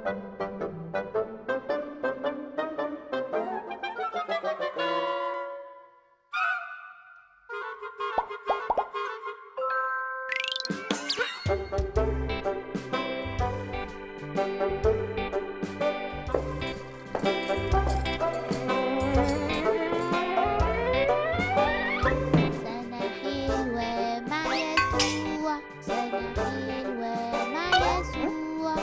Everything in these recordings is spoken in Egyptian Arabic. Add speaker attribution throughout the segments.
Speaker 1: سنة حلوة مع يسوع سنة حلوة مع يسوع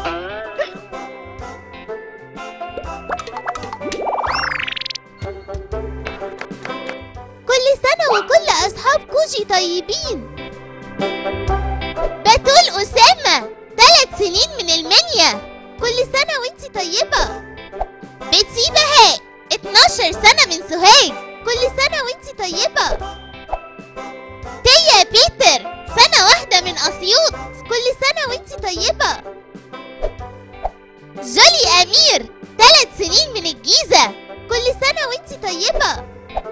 Speaker 1: كل سنة وكل أصحاب كوجي طيبين بتول أسامة ثلاث سنين من المنيا كل سنة وانتي طيبة بتسي بهاء 12 سنة من سوهاج كل سنة وانتي طيبة تيا بيتر سنة واحدة من أسيوط كل سنة وانتي طيبة جولي أمير ثلاث سنين من الجيزة كل سنة وانتي طيبة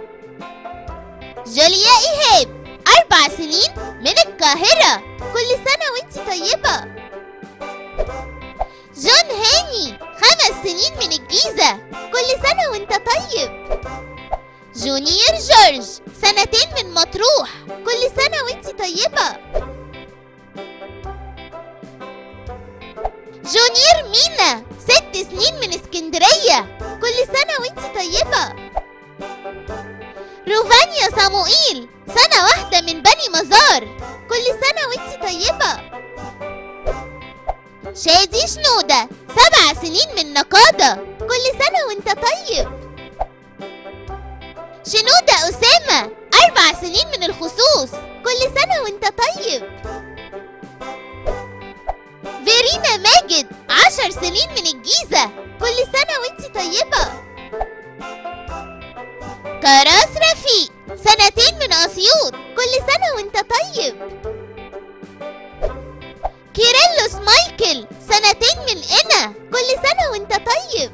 Speaker 1: جوليا إيهاب أربع سنين من القاهرة كل سنة وانتي طيبة جون هاني خمس سنين من الجيزة كل سنة وانت طيب جونيور جورج سنتين من مطروح كل سنة وانتي طيبة جونيور مينا ست سنين من اسكندرية كل سنة وانتي طيبة روفانيا صموئيل سنة واحدة من بني مزار كل سنة وانتي طيبة شادي شنودة سبع سنين من نقادة كل سنة وانت طيب شنودة أسامة أربع سنين من الخصوص كل سنة وانت طيب فيرينا ماجد عشر سنين من الجيزة كل سنة وانت طيبة كراس رفيق سنتين من أسيوط كل سنة وانت طيب كيرلس مايكل سنتين من إنا كل سنة وانت طيب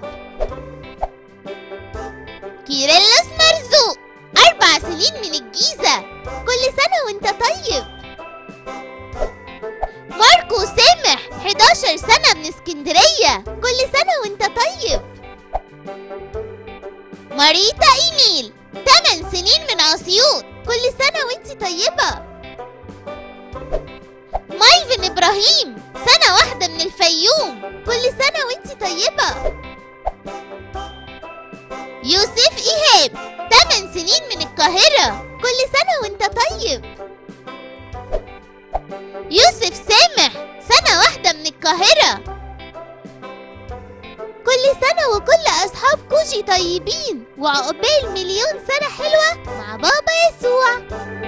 Speaker 1: كيرلس مرزوق أربع سنين من الجيزة كل سنة وانت طيب ماركو سامح 11 سنة من اسكندرية كل سنة وانت طيب ماريتا إيميل 8 سنين من أسيوط كل سنة وانت طيبة مايفن إبراهيم سنة واحدة من الفيوم كل سنة وانت طيبة يوسف إيهاب 8 سنين من القاهرة كل سنة وانت طيب يوسف سامح سنة واحدة من القاهرة كل سنة وكل أصحاب كوجي طيبين وعقبال مليون سنة حلوة مع بابا يسوع